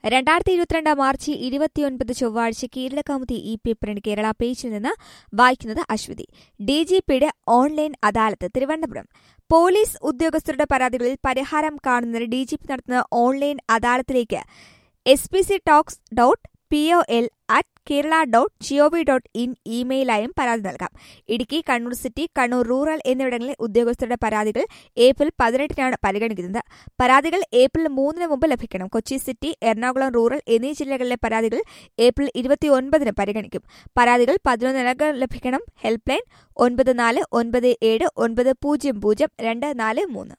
രണ്ടായിരത്തി ഇരുപത്തിരണ്ട് മാർച്ച് ഇരുപത്തിയൊൻപത് ചൊവ്വാഴ്ച കേരള കൗമുദി ഇ പേപ്പറിന് കേരള പേജിൽ നിന്ന് വായിക്കുന്നത് അശ്വതി ഡി ജി പിയുടെ ഓൺലൈൻ അദാലത്ത് തിരുവനന്തപുരം പോലീസ് ഉദ്യോഗസ്ഥരുടെ പരാതികളിൽ പരിഹാരം കാണുന്നതിന് ഡി ജി പി നടത്തുന്ന ഓൺലൈൻ അദാലത്തിലേക്ക് S P C talks dot P O L at Kerala dot GOV dot in ഇമെയിലായും പരാതി നൽകാം ഇടുക്കി കണ്ണൂർ സിറ്റി കണ്ണൂർ റൂറൽ എന്നിവിടങ്ങളിലെ ഉദ്യോഗസ്ഥരുടെ പരാതികൾ ഏപ്രിൽ പതിനെട്ടിനാണ് പരിഗണിക്കുന്നത് പരാതികൾ ഏപ്രിൽ മൂന്നിന് മുമ്പ് ലഭിക്കണം കൊച്ചി സിറ്റി എറണാകുളം റൂറൽ എന്നീ ജില്ലകളിലെ പരാതികൾ ഏപ്രിൽ ഇരുപത്തിയൊൻപതിന് പരിഗണിക്കും പരാതികൾ പതിനൊന്നിനകം ലഭിക്കണം ഹെൽപ്പ് ലൈൻ ഒൻപത് നാല് ഒൻപത് ഏഴ് ഒൻപത് പൂജ്യം പൂജ്യം രണ്ട് നാല് മൂന്ന്